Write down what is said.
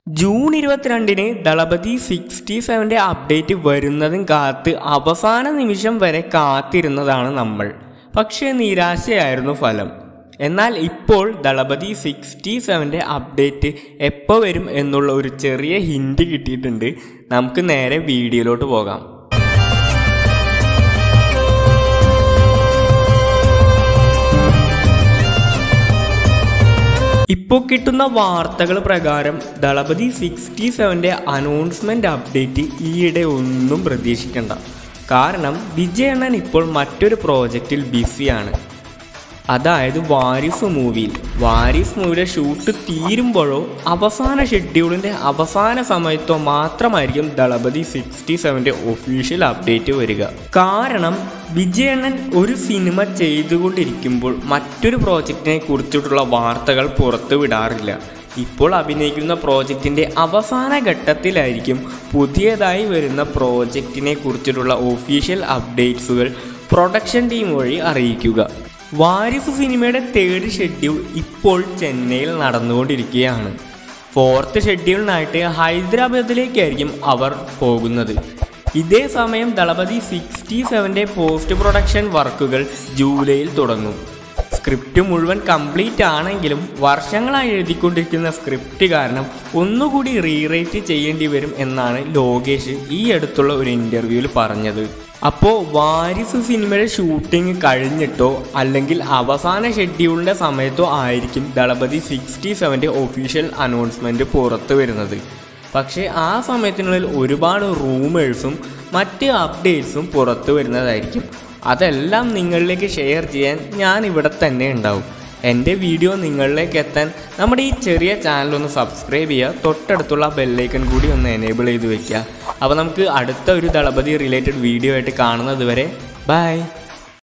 June ഇരുപത്തിരണ്ടിന് Thalapathy sixty സെവൻ്റെ update വരുന്നതും കാത്ത് അവസാന നിമിഷം വരെ കാത്തിരുന്നതാണ് നമ്മൾ പക്ഷേ നിരാശയായിരുന്നു ഫലം എന്നാൽ ഇപ്പോൾ ദളപതി സിക്സ്റ്റി സെവൻ്റെ അപ്ഡേറ്റ് എപ്പോൾ വരും എന്നുള്ള ഒരു ചെറിയ ഹിൻഡ് കിട്ടിയിട്ടുണ്ട് നമുക്ക് നേരെ വീഡിയോയിലോട്ട് പോകാം ഇപ്പോൾ കിട്ടുന്ന വാർത്തകൾ പ്രകാരം ദളപതി സിക്സ്റ്റി സെവൻ്റെ അനൗൺസ്മെൻ്റ് അപ്ഡേറ്റ് ഈയിടെ ഒന്നും പ്രതീക്ഷിക്കണ്ട കാരണം വിജയണ്ണൻ ഇപ്പോൾ മറ്റൊരു പ്രോജക്റ്റിൽ ബിസിയാണ് അതായത് വാരിസ് മൂവിയിൽ വാരിസ് മൂവിയുടെ ഷൂട്ട് തീരുമ്പോഴോ അവസാന ഷെഡ്യൂളിൻ്റെ അവസാന സമയത്തോ മാത്രമായിരിക്കും ദളപതി സിക്സ്റ്റി സെവൻ്റെ ഒഫീഷ്യൽ അപ്ഡേറ്റ് വരിക കാരണം വിജയണ്ണൻ ഒരു സിനിമ ചെയ്തുകൊണ്ടിരിക്കുമ്പോൾ മറ്റൊരു പ്രോജക്റ്റിനെ കുറിച്ചിട്ടുള്ള വാർത്തകൾ പുറത്തു വിടാറില്ല ഇപ്പോൾ അഭിനയിക്കുന്ന പ്രോജക്റ്റിൻ്റെ അവസാന ഘട്ടത്തിലായിരിക്കും പുതിയതായി വരുന്ന പ്രോജക്റ്റിനെ കുറിച്ചിട്ടുള്ള ഒഫീഷ്യൽ അപ്ഡേറ്റ്സുകൾ പ്രൊഡക്ഷൻ ടീം വഴി അറിയിക്കുക വാരിസ് സിനിമയുടെ തേർഡ് ഷെഡ്യൂൾ ഇപ്പോൾ ചെന്നൈയിൽ നടന്നുകൊണ്ടിരിക്കുകയാണ് ഫോർത്ത് ഷെഡ്യൂളിനായിട്ട് ഹൈദരാബാദിലേക്കായിരിക്കും അവർ പോകുന്നത് ഇതേ സമയം ദളപതി സിക്സ്റ്റി സെവൻ്റെ പോസ്റ്റ് പ്രൊഡക്ഷൻ വർക്കുകൾ ജൂലൈയിൽ തുടങ്ങും സ്ക്രിപ്റ്റ് മുഴുവൻ കംപ്ലീറ്റ് ആണെങ്കിലും വർഷങ്ങളായി എഴുതിക്കൊണ്ടിരിക്കുന്ന സ്ക്രിപ്റ്റ് കാരണം ഒന്നുകൂടി റീറൈറ്റ് ചെയ്യേണ്ടി വരും എന്നാണ് ലോകേഷ് ഈ അടുത്തുള്ള ഒരു ഇൻ്റർവ്യൂവിൽ പറഞ്ഞത് അപ്പോൾ വാരിസ് സിനിമയുടെ ഷൂട്ടിംഗ് കഴിഞ്ഞിട്ടോ അല്ലെങ്കിൽ അവസാന ഷെഡ്യൂളിൻ്റെ സമയത്തോ ആയിരിക്കും ദളപതി സിക്സ്റ്റി സെവൻ്റെ ഒഫീഷ്യൽ അനൗൺസ്മെൻറ്റ് പുറത്തു വരുന്നത് പക്ഷേ ആ സമയത്തിനുള്ളിൽ ഒരുപാട് റൂമേഴ്സും മറ്റ് അപ്ഡേറ്റ്സും പുറത്തു വരുന്നതായിരിക്കും അതെല്ലാം നിങ്ങളിലേക്ക് ഷെയർ ചെയ്യാൻ ഞാൻ ഇവിടെ തന്നെ ഉണ്ടാവും എൻ്റെ വീഡിയോ നിങ്ങളിലേക്ക് എത്താൻ നമ്മുടെ ഈ ചെറിയ ചാനൽ ഒന്ന് സബ്സ്ക്രൈബ് ചെയ്യുക തൊട്ടടുത്തുള്ള ബെല്ലൈക്കൺ കൂടി ഒന്ന് എനേബിൾ ചെയ്ത് വെക്കുക അപ്പോൾ നമുക്ക് അടുത്ത ഒരു ദളപതി റിലേറ്റഡ് വീഡിയോ ആയിട്ട് കാണുന്നത് വരെ ബൈ